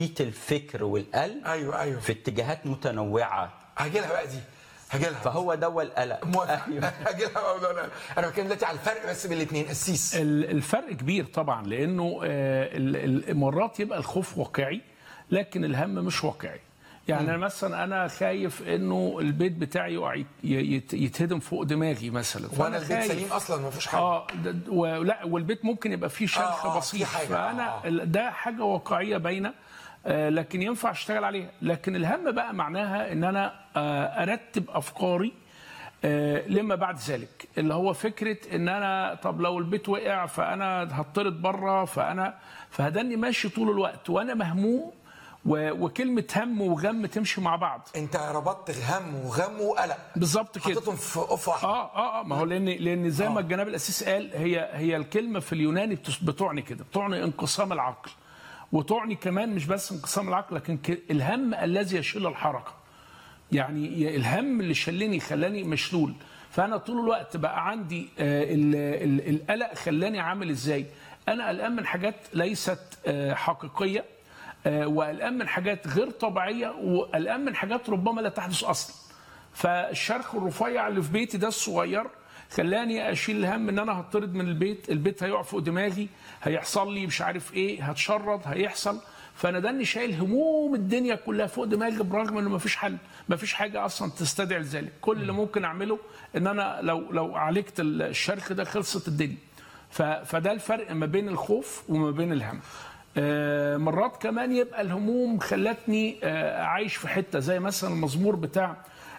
الفكر والقلب ايوه ايوه في اتجاهات متنوعه هاجي لها بقى دي هاجي لها فهو ده هو القلق موافق أيوة. هاجي لها بقى موضوع القلق. انا بتكلم دلوقتي على الفرق بس بين الاثنين السيس ال- الفرق كبير طبعا لانه آه، ال- ال- مرات يبقى الخوف واقعي لكن الهم مش واقعي يعني أنا مثلا انا خايف انه البيت بتاعي يقع يت- يت- يتهدم فوق دماغي مثلا وانا فأنا البيت خايف. سليم اصلا ما فيهوش حاجه اه ده- ولا والبيت ممكن يبقى فيه شرخ آه، آه، بسيط في حاجة، فانا آه. ال- ده حاجه واقعيه باينه آه، لكن ينفع اشتغل عليها لكن الهم بقى معناها ان انا آه، ارتب افكاري آه، لما بعد ذلك اللي هو فكره ان انا طب لو البيت وقع فانا هطرد بره فانا فهداني ماشي طول الوقت وانا مهموم و- وكلمه هم وغم تمشي مع بعض انت ربطت هم وغم وقلق بالظبط كده حطيتهم في اوف واحد اه اه اه ما هو لان لان زي ما الجناب الاسيس قال هي هي الكلمه في اليوناني بتس- بتعني كده بتعني انقسام العقل وتعني كمان مش بس انقسام العقل لكن ك- الهم الذي يشل الحركه يعني ي- الهم اللي شلني خلاني مشلول فانا طول الوقت بقى عندي آه، ال- ال- القلق خلاني عامل ازاي انا قلقان من حاجات ليست آه، حقيقيه آه، وقلقان من حاجات غير طبيعيه وقلقان من حاجات ربما لا تحدث اصلا فالشرخ الرفيع اللي في بيتي ده الصغير خلاني اشيل الهم ان انا هطرد من البيت البيت هيقع فوق دماغي هيحصل لي مش عارف ايه هتشرد هيحصل فانا داني شايل هموم الدنيا كلها فوق دماغي برغم انه مفيش حل مفيش حاجه اصلا تستدعي ذلك كل اللي ممكن اعمله ان انا لو لو عالجت الشرخ ده خلصت الدنيا ف- فده الفرق ما بين الخوف وما بين الهم آه، مرات كمان يبقى الهموم خلتني آه، عايش في حته زي مثلا المزمور بتاع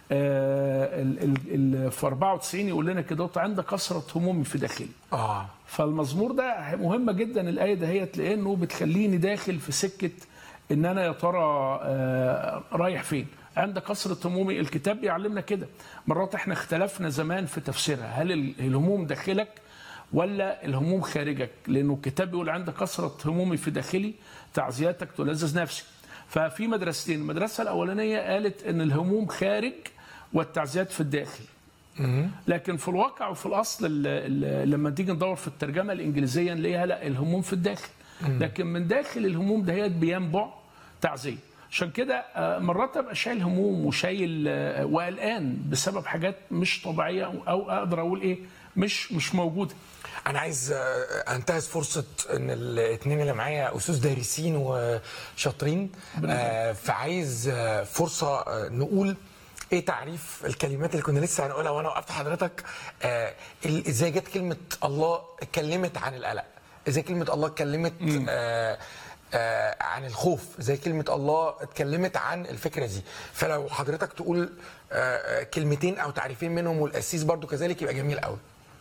آه، ال- ال- ال- في 94 يقول لنا كده عند كثره همومي في داخلي اه فالمزمور ده مهمه جدا الايه دهيت لانه بتخليني داخل في سكه ان انا يا ترى آه، رايح فين عند كثره همومي الكتاب بيعلمنا كده مرات احنا اختلفنا زمان في تفسيرها هل ال- الهموم داخلك ولا الهموم خارجك لانه الكتاب بيقول عند كثره همومي في داخلي تعزياتك تلذذ نفسي ففي مدرستين المدرسه الاولانيه قالت ان الهموم خارج والتعزيات في الداخل لكن في الواقع وفي الاصل ال- ال- لما تيجي ندور في الترجمه الانجليزيه نلاقيها لا الهموم في الداخل لكن من داخل الهموم دهيت بينبع تعزيه عشان كده آه، مرات ابقى شايل هموم وشايل آه، وقلقان بسبب حاجات مش طبيعيه او اقدر اقول ايه مش مش موجوده انا عايز آه، انتهز فرصه ان الاثنين اللي معايا اسس دارسين وشاطرين آه، فعايز آه، فرصه آه، نقول ايه تعريف الكلمات اللي كنا لسه هنقولها وانا وقفت حضرتك آه، ال- ازاي جت كلمه الله اتكلمت عن القلق ازاي كلمه الله اتكلمت آه، آه، عن الخوف زي كلمة الله اتكلمت عن الفكرة دي فلو حضرتك تقول آه، آه، كلمتين أو تعريفين منهم والأسيس برضو كذلك يبقى جميل قوي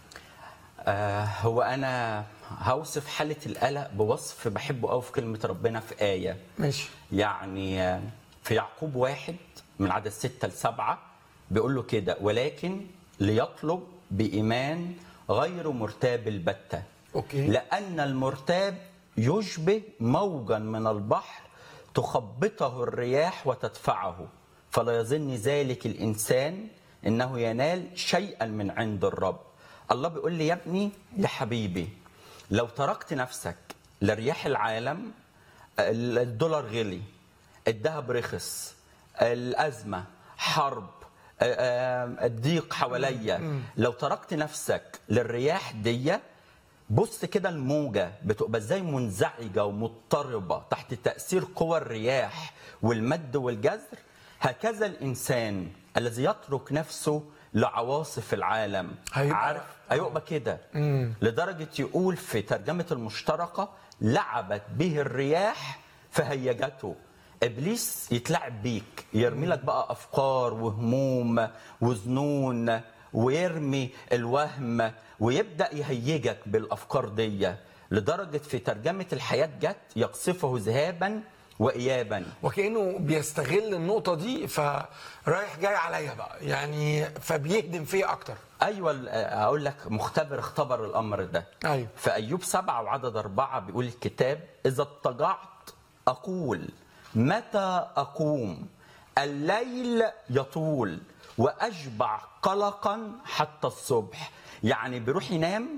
آه هو انا هوصف حاله القلق بوصف بحبه قوي في كلمه ربنا في ايه ماشي يعني آه، في يعقوب واحد من عدد ستة لسبعة بيقول له كده ولكن ليطلب بإيمان غير مرتاب البتة أوكي. لأن المرتاب يشبه موجا من البحر تخبطه الرياح وتدفعه فلا يظن ذلك الإنسان إنه ينال شيئا من عند الرب الله بيقول لي يا ابني يا حبيبي لو تركت نفسك لرياح العالم الدولار غلي الذهب رخص الأزمة حرب آه، آه، الضيق حواليا لو تركت نفسك للرياح دي بص كده الموجة بتبقى ازاي منزعجة ومضطربة تحت تأثير قوى الرياح والمد والجزر هكذا الإنسان الذي يترك نفسه لعواصف العالم هيبقى- عارف هيبقى كده لدرجة يقول في ترجمة المشتركة لعبت به الرياح فهيجته ابليس يتلعب بيك يرمي لك بقى افكار وهموم وظنون ويرمي الوهم ويبدا يهيجك بالافكار دي لدرجه في ترجمه الحياه جت يقصفه ذهابا وايابا وكانه بيستغل النقطه دي فرايح جاي عليا بقى يعني فبيهدم فيا اكتر ايوه ال- اقول لك مختبر اختبر الامر ده أيوة. في ايوب سبعة وعدد أربعة بيقول الكتاب اذا اضطجعت اقول متى اقوم الليل يطول واشبع قلقا حتى الصبح يعني بيروح ينام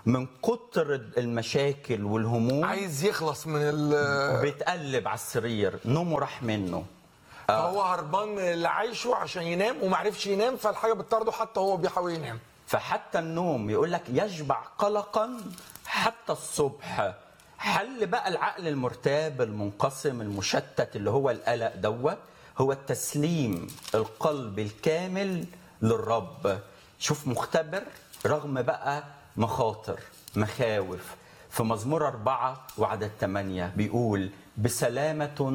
من كتر المشاكل والهموم عايز يخلص من ال بيتقلب على السرير نومه راح منه فهو هربان من اللي عايشه عشان ينام وما عرفش ينام فالحاجه بتطارده حتى هو بيحاول ينام فحتى النوم يقول لك يشبع قلقا حتى الصبح حل بقى العقل المرتاب المنقسم المشتت اللي هو القلق دوت هو التسليم القلب الكامل للرب شوف مختبر رغم بقى مخاطر مخاوف في مزمور أربعة وعدد ثمانية بيقول بسلامة